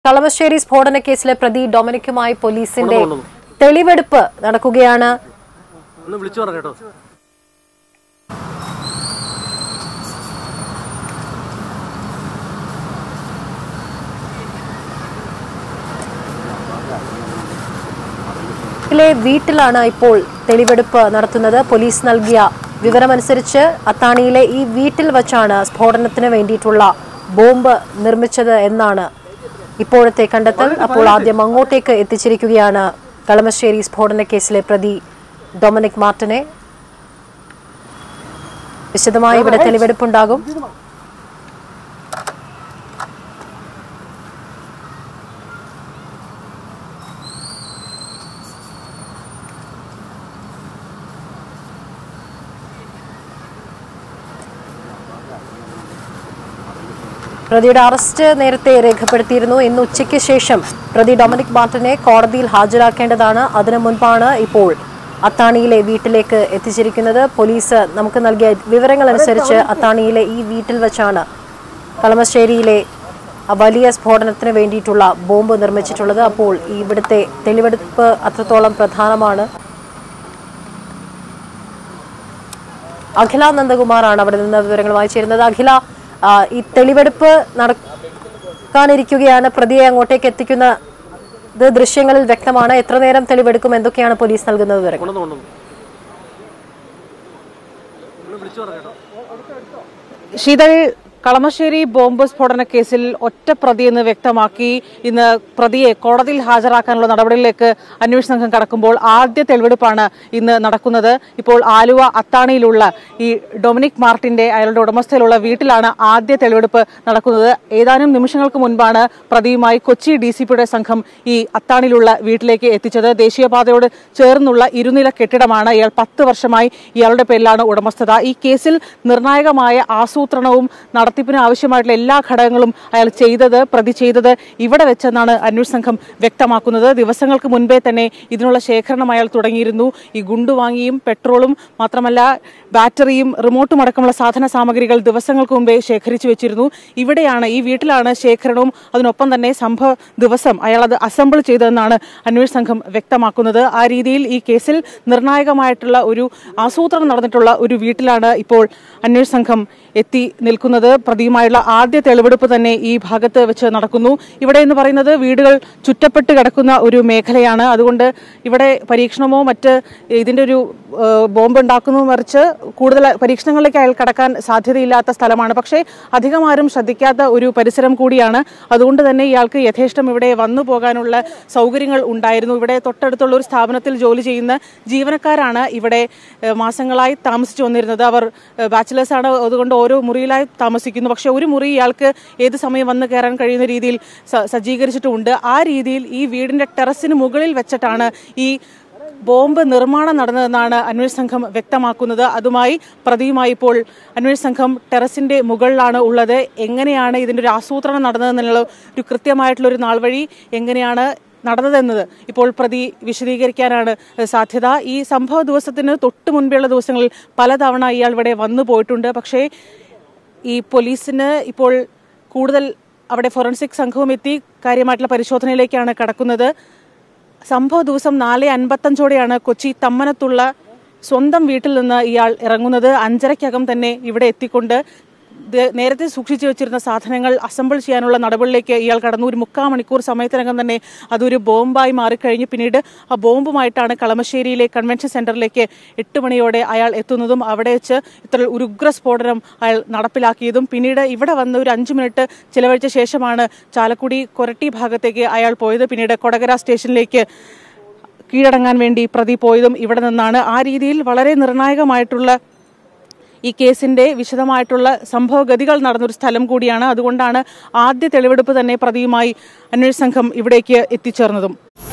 കളമശ്ശേരി സ്ഫോടന കേസിലെ പ്രതി ഡൊമിനിക്കുമായി പോലീസിന്റെ തെളിവെടുപ്പ് നടക്കുകയാണ് ഒന്ന് വിളിച്ചു പറ കേട്ടോ ിലെ വീട്ടിലാണ് ഇപ്പോൾ തെളിവെടുപ്പ് നടത്തുന്നത് പോലീസ് നൽകിയ വിവരമനുസരിച്ച് അത്താണിയിലെ ഈ വീട്ടിൽ വച്ചാണ് സ്ഫോടനത്തിന് വേണ്ടിയിട്ടുള്ള ബോംബ് നിർമ്മിച്ചത് എന്നാണ് ഇപ്പോഴത്തെ കണ്ടെത്തൽ അപ്പോൾ ആദ്യം അങ്ങോട്ടേക്ക് എത്തിച്ചിരിക്കുകയാണ് കളമശ്ശേരി സ്ഫോടന കേസിലെ പ്രതി ഡൊമിനിക് മാർട്ടിനെ വിശദമായി ഇവിടെ തെളിവെടുപ്പുണ്ടാകും പ്രതിയുടെ അറസ്റ്റ് നേരത്തെ രേഖപ്പെടുത്തിയിരുന്നു ഇന്ന് ഉച്ചയ്ക്ക് ശേഷം പ്രതി ഡൊമിനിക് മാർട്ടിനെ കോടതിയിൽ ഹാജരാക്കേണ്ടതാണ് അതിനു മുൻപാണ് ഇപ്പോൾ അത്താണിയിലെ വീട്ടിലേക്ക് എത്തിച്ചിരിക്കുന്നത് പോലീസ് നമുക്ക് നൽകിയ വിവരങ്ങൾ അനുസരിച്ച് അത്താണിയിലെ ഈ വീട്ടിൽ വെച്ചാണ് കളമശ്ശേരിയിലെ ആ വലിയ സ്ഫോടനത്തിന് വേണ്ടിയിട്ടുള്ള ബോംബ് നിർമ്മിച്ചിട്ടുള്ളത് അപ്പോൾ ഈ ഇവിടുത്തെ തെളിവെടുപ്പ് അത്രത്തോളം പ്രധാനമാണ് അഖില നന്ദകുമാറാണ് അവിടെ നിന്ന് വിവരങ്ങളുമായി ചേരുന്നത് അഖില ആ, ഈ തെളിവെടുപ്പ് നടക്കാനിരിക്കുകയാണ് പ്രതിയെ അങ്ങോട്ടേക്ക് എത്തിക്കുന്ന ഇത് ദൃശ്യങ്ങളിൽ വ്യക്തമാണ് എത്ര നേരം തെളിവെടുക്കും എന്തൊക്കെയാണ് പോലീസ് നൽകുന്ന വിവരങ്ങൾ കൊണ്ടുവന്നു കൊണ്ടുവന്നു ഒന്ന് വിളിച്ചു പറ കേട്ടോ ശീതൾ കളമശ്ശേരി ബോംബ് സ്ഫോടന കേസിൽ ഒറ്റ പ്രതി എന്ന് വ്യക്തമാക്കി ഇന്ന് പ്രതിയെ കോടതിയിൽ ഹാജരാക്കാനുള്ള നടപടികളിലേക്ക് അന്വേഷണ സംഘം കടക്കുമ്പോൾ ആദ്യ തെളിവെടുപ്പാണ് ഇന്ന് നടക്കുന്നത് ഇപ്പോൾ ആലുവ അത്താണിയിലുള്ള ഈ ഡൊമിനിക് മാർട്ടിന്റെ അയാളുടെ ഉടമസ്ഥയിലുള്ള വീട്ടിലാണ് ആദ്യ തെളിവെടുപ്പ് നടക്കുന്നത് ഏതാനും നിമിഷങ്ങൾക്ക് മുൻപാണ് പ്രതിയുമായി കൊച്ചി ഡി സി പിയുടെ സംഘം ഈ അത്താണിയിലുള്ള വീട്ടിലേക്ക് എത്തിച്ചത് ദേശീയപാതയോട് ചേർന്നുള്ള ഇരുനില കെട്ടിടമാണ് ഇയാൾ പത്ത് വർഷമായി ഇയാളുടെ പേരിലാണ് ഉടമസ്ഥത ഈ കേസിൽ നിർണായകമായ ആസൂത്രണവും നടത്തിപ്പിന് ആവശ്യമായിട്ടുള്ള എല്ലാ ഘടകങ്ങളും അയാൾ ചെയ്തത് പ്രതി ചെയ്തത് ഇവിടെ വെച്ചെന്നാണ് അന്വേഷണ സംഘം വ്യക്തമാക്കുന്നത് ദിവസങ്ങൾക്ക് മുൻപേ തന്നെ ഇതിനുള്ള ശേഖരണം അയാൾ തുടങ്ങിയിരുന്നു ഈ ഗുണ്ടു വാങ്ങിയും പെട്രോളും മാത്രമല്ല ബാറ്ററിയും റിമോട്ടും അടക്കമുള്ള സാധന സാമഗ്രികൾ ദിവസങ്ങൾക്ക് മുമ്പേ ശേഖരിച്ചു വെച്ചിരുന്നു ഇവിടെയാണ് ഈ വീട്ടിലാണ് ശേഖരണവും അതിനൊപ്പം തന്നെ സംഭവ ദിവസം അയാൾ അത് അസംബിൾ ചെയ്തതെന്നാണ് അന്വേഷണ സംഘം വ്യക്തമാക്കുന്നത് ആ രീതിയിൽ ഈ കേസിൽ നിർണായകമായിട്ടുള്ള ഒരു ആസൂത്രണം നടന്നിട്ടുള്ള ഒരു വീട്ടിലാണ് ഇപ്പോൾ അന്വേഷണ സംഘം എത്തി നിൽക്കുന്നത് പ്രതിയുമായുള്ള ആദ്യ തെളിവെടുപ്പ് തന്നെ ഈ ഭാഗത്ത് വെച്ച് നടക്കുന്നു ഇവിടെ എന്ന് പറയുന്നത് വീടുകൾ ചുറ്റപ്പെട്ട് കിടക്കുന്ന ഒരു മേഖലയാണ് അതുകൊണ്ട് ഇവിടെ പരീക്ഷണമോ മറ്റ് ഇതിന്റെ ഒരു ഏഹ്, ബോംബ് ഉണ്ടാക്കുന്നു മറിച്ച് കൂടുതൽ പരീക്ഷണങ്ങളിലേക്ക് അയാൾ കടക്കാൻ സാധ്യതയില്ലാത്ത സ്ഥലമാണ് പക്ഷേ അധികം ആരും ശ്രദ്ധിക്കാത്ത ഒരു പരിസരം കൂടിയാണ് അതുകൊണ്ട് തന്നെ ഇയാൾക്ക് യഥേഷ്ടം ഇവിടെ വന്നു പോകാനുള്ള സൗകര്യങ്ങൾ ഉണ്ടായിരുന്നു ഇവിടെ തൊട്ടടുത്തുള്ള ഒരു സ്ഥാപനത്തിൽ ജോലി ചെയ്യുന്ന ജീവനക്കാരാണ് ഇവിടെ ഏഹ്, മാസങ്ങളായി താമസിച്ചു വന്നിരുന്നത് അവർ ബാച്ചിലേഴ്സ് ആണ് അതുകൊണ്ട് ഓരോ മുറിയിലായി താമസിക്കുന്നു പക്ഷെ ഒരു മുറി ഇയാൾക്ക് ഏത് സമയം വന്ന് കയറാൻ കഴിയുന്ന രീതിയിൽ സ- സജ്ജീകരിച്ചിട്ടുമുണ്ട് ആ രീതിയിൽ ഈ വീടിന്റെ ടെറസിന് മുകളിൽ വെച്ചിട്ടാണ് ഈ ബോംബ് നിർമ്മാണം നടന്നതെന്നാണ് അന്വേഷണ സംഘം വ്യക്തമാക്കുന്നത് അതുമായി പ്രതിയുമായി ഇപ്പോൾ അന്വേഷണ സംഘം ടെറസിന്റെ മുകളിലാണ് ഉള്ളത് എങ്ങനെയാണ് ഇതിന്റെ ഒരു ആസൂത്രണം നടന്നതെന്നുള്ള ഒരു കൃത്യമായിട്ടുള്ള ഒരു നാൾ വഴി എങ്ങനെയാണ് നടന്നതെന്നത് ഇപ്പോൾ പ്രതി വിശദീകരിക്കാനാണ് ഏഹ്, സാധ്യത ഈ സംഭവ ദിവസത്തിന് തൊട്ട് മുൻപെയുള്ള ദിവസങ്ങളിൽ പലതവണ ഇയാൾ ഇവിടെ വന്നു പോയിട്ടുണ്ട് പക്ഷേ ഈ പോലീസിന് ഇപ്പോൾ കൂടുതൽ അവിടെ ഫോറൻസിക് സംഘവും എത്തി കാര്യമായിട്ടുള്ള പരിശോധനയിലേക്കാണ് കടക്കുന്നത് സംഭവ ദിവസം നാല് അൻപത്തഞ്ചോടെയാണ് കൊച്ചി തമ്മനത്തുള്ള സ്വന്തം വീട്ടിൽ നിന്ന് ഇയാൾ ഇറങ്ങുന്നത് അഞ്ചരയ്ക്കകം തന്നെ ഇവിടെ എത്തിക്കൊണ്ട് ദേ- നേരത്തെ സൂക്ഷിച്ചു വെച്ചിരുന്ന സാധനങ്ങൾ അസംബിൾ ചെയ്യാനുള്ള നടപടികളിലേക്ക് ഇയാൾ കടന്നു ഒരു മുക്കാൽ മണിക്കൂർ സമയത്തിനകം തന്നെ അതൊരു ബോംബായി മാറിക്കഴിഞ്ഞു പിന്നീട് ആ ബോംബുമായിട്ടാണ് കളമശ്ശേരിയിലെ കൺവെൻഷൻ സെന്ററിലേക്ക് എട്ട് മണിയോടെ അയാൾ എത്തുന്നതും അവിടെ വെച്ച് ഇത്ര ഒരു ഉഗ്ര സ്ഫോടനം അയാൾ നടപ്പിലാക്കിയതും പിന്നീട് ഇവിടെ വന്ന് ഒരു അഞ്ച് മിനിറ്റ് ചിലവഴിച്ച ശേഷമാണ് ചാലക്കുടി കൊരട്ടി ഭാഗത്തേക്ക് അയാൾ പോയത് പിന്നീട് കൊടകര സ്റ്റേഷനിലേക്ക് കീഴടങ്ങാൻ വേണ്ടി പ്രതി പോയതും ഇവിടെ നിന്നാണ് ആ രീതിയിൽ വളരെ നിർണായകമായിട്ടുള്ള ഈ കേസിന്റെ വിശദമായിട്ടുള്ള സംഭവഗതികൾ നടന്നൊരു സ്ഥലം കൂടിയാണ് അതുകൊണ്ടാണ് ആദ്യ തെളിവെടുപ്പ് തന്നെ പ്രതിയുമായി അന്വേഷണ സംഘം ഇവിടേക്ക് എത്തിച്ചേർന്നതും